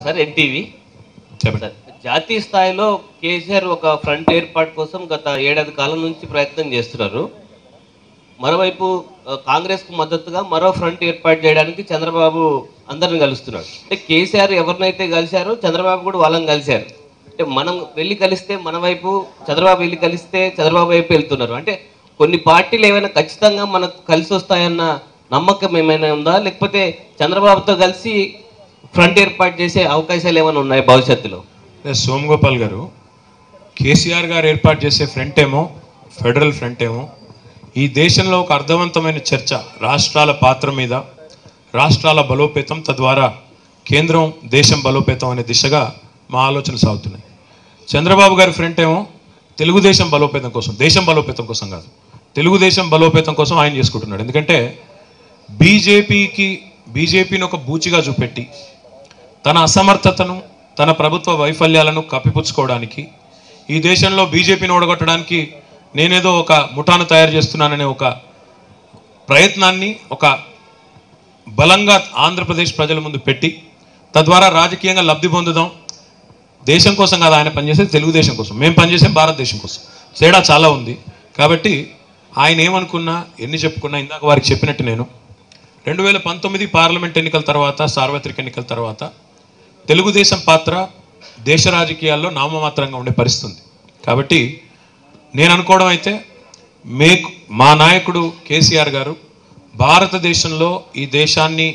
sir NTV చెప్పండి sir జాతీయ స్థాయిలో కేసీఆర్ ఒక ఫ్రంట్ ఏర్పాటు కోసం గత ఏడాది కాలం నుంచి ప్రయత్నం చేస్తున్నారు మరోవైపు ఆ, కాంగ్రెస్కు మద్దతుగా మరో ఫ్రంట్ ఏర్పాటు చేయడానికి చంద్రబాబు అందరిని కలుస్తున్నాడు అంటే కేసీఆర్ ఎవరినైతే కలిశారో చంద్రబాబు కూడా వాళ్ళని కలిశారు అంటే మనం వెళ్ళి కలిస్తే మన వైపు చంద్రబాబు వెళ్ళి కలిస్తే చంద్రబాబు వైపు వెళ్తున్నారు అంటే కొన్ని పార్టీలు ఏమైనా ఖచ్చితంగా మనకు కలిసి వస్తాయన్న నమ్మకం ఏమైనా ఉందా లేకపోతే చంద్రబాబుతో కలిసి ఫ్రంట్ ఏర్పాటు చేసే అవకాశాలు ఏమైనా ఉన్నాయి భవిష్యత్తులో అదే సోమగోపాల్ గారు కేసీఆర్ గారు ఏర్పాటు చేసే ఫ్రంట్ ఏమో ఫెడరల్ ఫ్రంట్ ఏమో ఈ దేశంలో ఒక అర్థవంతమైన చర్చ రాష్ట్రాల పాత్ర మీద రాష్ట్రాల బలోపేతం తద్వారా కేంద్రం దేశం బలోపేతం అనే దిశగా మా ఆలోచనలు సాగుతున్నాయి చంద్రబాబు గారి ఫ్రంట్ ఏమో తెలుగుదేశం బలోపేతం కోసం దేశం బలోపేతం కోసం కాదు తెలుగుదేశం బలోపేతం కోసం ఆయన చేసుకుంటున్నాడు ఎందుకంటే బీజేపీకి బీజేపీని ఒక బూచిగా చూపెట్టి తన అసమర్థతను తన ప్రభుత్వ వైఫల్యాలను కప్పిపుచ్చుకోవడానికి ఈ దేశంలో బీజేపీని ఓడగొట్టడానికి నేనేదో ఒక ముఠాను తయారు చేస్తున్నాననే ఒక ప్రయత్నాన్ని ఒక బలంగా ఆంధ్రప్రదేశ్ ప్రజల ముందు పెట్టి తద్వారా రాజకీయంగా లబ్ధి పొందుదాం దేశం కోసం కాదు ఆయన పనిచేసేది తెలుగుదేశం కోసం మేము పనిచేసేం భారతదేశం కోసం తేడా చాలా ఉంది కాబట్టి ఆయన ఏమనుకున్నా ఎన్ని చెప్పుకున్నా ఇందాక వారికి చెప్పినట్టు నేను రెండు వేల పంతొమ్మిది పార్లమెంట్ ఎన్నికల తర్వాత సార్వత్రిక ఎన్నికల తర్వాత తెలుగుదేశం పాత్ర దేశ రాజకీయాల్లో నామమాత్రంగా ఉండే పరిస్థితి ఉంది కాబట్టి నేను అనుకోవడం అయితే మే మా నాయకుడు కేసీఆర్ గారు భారతదేశంలో ఈ దేశాన్ని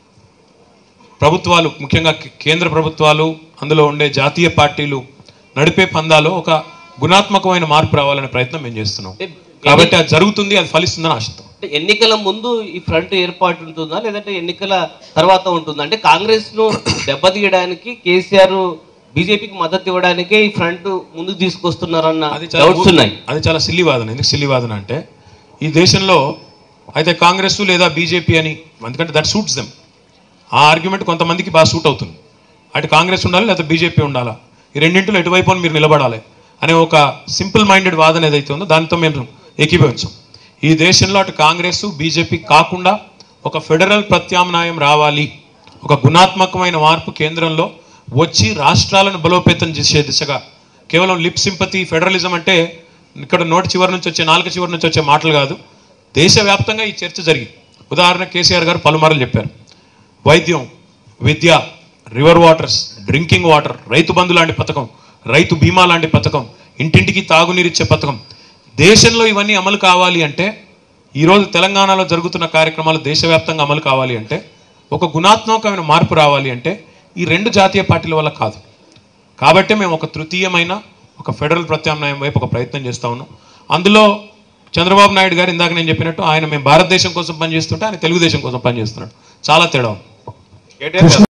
ప్రభుత్వాలు ముఖ్యంగా కే- కేంద్ర ప్రభుత్వాలు అందులో ఉండే జాతీయ పార్టీలు నడిపే పందాలో ఒక గుణాత్మకమైన మార్పు రావాలనే ప్రయత్నం మేము చేస్తున్నాం అంటే కాబట్టి అది జరుగుతుంది అది ఫలిస్తుందని ఆశిస్తాం అంటే ఎన్నికల ముందు ఈ ఫ్రంట్ ఏర్పాటు ఉంటుందా లేదంటే ఎన్నికల తర్వాత ఉంటుందా అంటే కాంగ్రెస్ ను దెబ్బతీయడానికి కేసీఆర్ బీజేపీకి మద్దతు ఇవ్వడానికే ఈ ఫ్రంట్ ముందుకు తీసుకొస్తున్నారన్న అది చాలా డౌట్స్ ఉన్నాయి అది చాలా సిల్లి వాదన ఎందుకు సిల్లి వాదన అంటే ఈ దేశంలో అయితే కాంగ్రెస్ లేదా బీజేపీ అని ఎందుకంటే దట్ సూట్స్ దెమ్ ఆ ఆర్గ్యుమెంట్ కొంతమందికి బాగా సూట్ అవుతుంది అటు కాంగ్రెస్ ఉండాలి లేదా బీజేపీ ఉండాలా ఈ రెండింటిలో ఎటువైపు అని మీరు నిలబడాలి అనే ఒక సింపుల్ మైండెడ్ వాదన ఏదైతే ఉందో దానితో మేము ఏకీభవించాం ఈ దేశంలో అటు కాంగ్రెస్ బీజేపీ కాకుండా ఒక ఫెడరల్ ప్రత్యామ్నాయం రావాలి ఒక గుణాత్మకమైన మార్పు కేంద్రంలో వచ్చి రాష్ట్రాలను బలోపేతం చేసే దిశగా కేవలం లిప్ సింపతి ఫెడరలిజం అంటే ఇక్కడ నోటి చివరి నుంచి వచ్చే నాలుక చివరి నుంచి వచ్చే మాటలు కాదు దేశవ్యాప్తంగా ఈ చర్చ జరిగింది ఉదాహరణ కేసీఆర్ గారు పలుమార్లు చెప్పారు వైద్యం విద్య river waters drinking water Rythu Bandhu లాంటి పథకం రైతు బీమా లాంటి పథకం ఇంటింటికి తాగునీరిచ్చే పథకం దేశంలో ఇవన్నీ అమలు కావాలి అంటే ఈరోజు తెలంగాణలో జరుగుతున్న కార్యక్రమాలు దేశవ్యాప్తంగా అమలు కావాలి అంటే ఒక గుణాత్మకమైన మార్పు రావాలి అంటే ఈ రెండు జాతీయ పార్టీల వల్ల కాదు కాబట్టి మేము ఒక తృతీయమైన ఒక ఫెడరల్ ప్రత్యామ్నాయం వైపు ఒక ప్రయత్నం చేస్తా ఉన్నాం అందులో చంద్రబాబు నాయుడు గారు ఇందాక నేను చెప్పినట్టు ఆయన మేము భారతదేశం కోసం పనిచేస్తుంటే ఆయన తెలుగుదేశం కోసం పనిచేస్తున్నాడు చాలా తేడా ఉంది